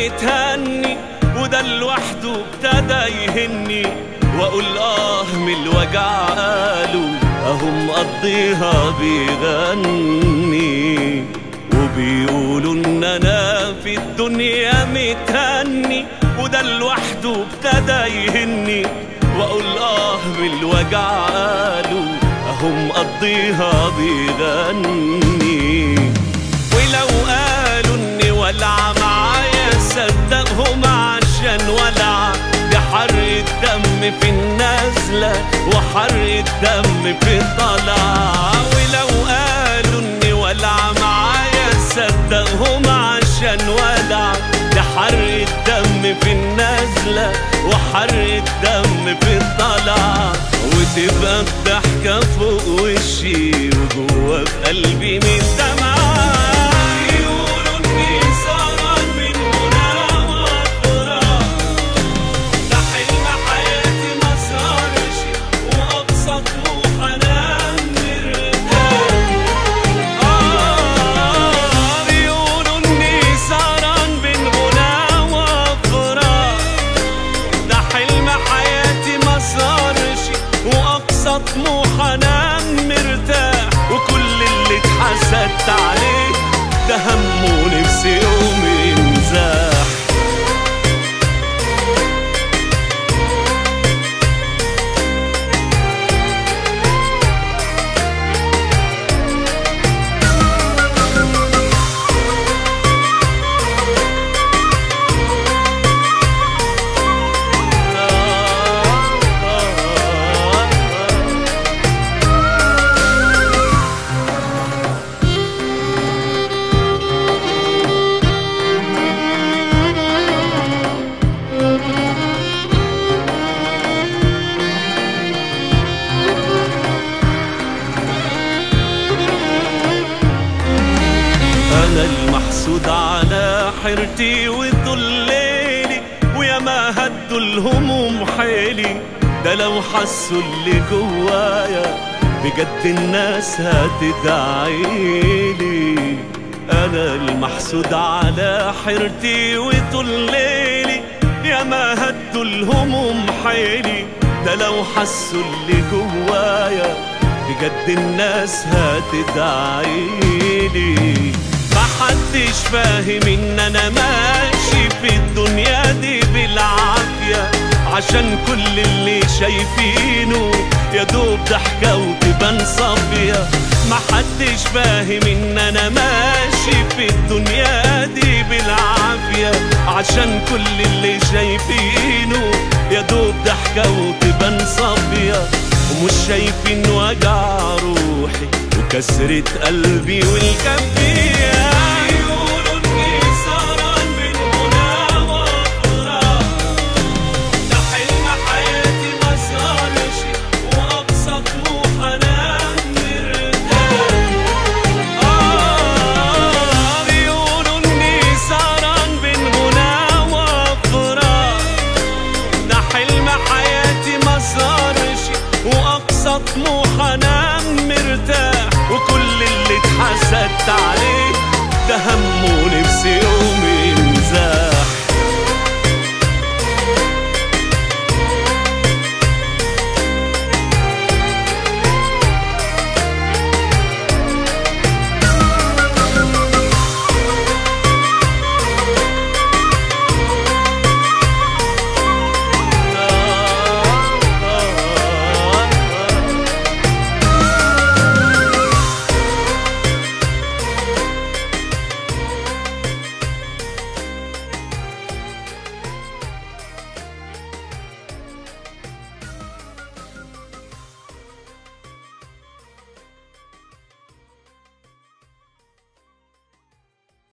متهني وده لوحده ابتدى يهني واقول اه من الوجع قالوا اهو مقضيها بيغني وبيقولوا ان انا في الدنيا متهني وده لوحده ابتدى يهني واقول اه من الوجع قالوا اهو مقضيها بيغني ولو قالوا اني ولع معايا صدقهم عشان ولع ده حرق الدم في النازلة وحرق الدم في الطلعة ولو قالوا اني ولع معايا صدقهم عشان ولع ده حرق الدم في النازلة وحرق الدم في الطلعة وتبقى الضحكة فوق وشي وجوه في قلبي من دمعة يقولوا اني سهران من هنا وافراح ده حلم حياتي ما صارش واقصى طموح انا مرتاح آه بيقولوا اني سهران بين غنى وافراح ده حلم حياتي ما صارش واقصى طموح انا مرتاح وكل اللي اتحسدت عليه ده هم ونفسي يوم ينزاح انا المحسود على حيرتي وذليلي ويا ما هدوا الهموم حيلي ده لو حسوا اللي جوايا بجد الناس هتدعيلي انا المحسود على حيرتي وذليلي يا ما هدوا الهموم حيلي ده لو حسوا اللي جوايا بجد الناس هتدعيلي محدش فاهم ان انا ماشي في الدنيا دي بالعافية عشان كل اللي شايفينه يا دوب ضحكة وتبان صافية محدش فاهم ان انا ماشي في الدنيا دي بالعافية عشان كل اللي شايفينه يا دوب ضحكة وتبان صافية ومش شايفين وجع روحي وكسرة قلبي والكفية يقولوا اني سهران بين هنا وافراح ده حلم حياتي ما صارش واقصى طموح انا مرتاح آه بيقولوا اني سهران بين هنا وافراح ده حلم حياتي ما صارش واقصى طموح انا مرتاح وكل اللي اتحسدت عليه ده هم ونفسي يوم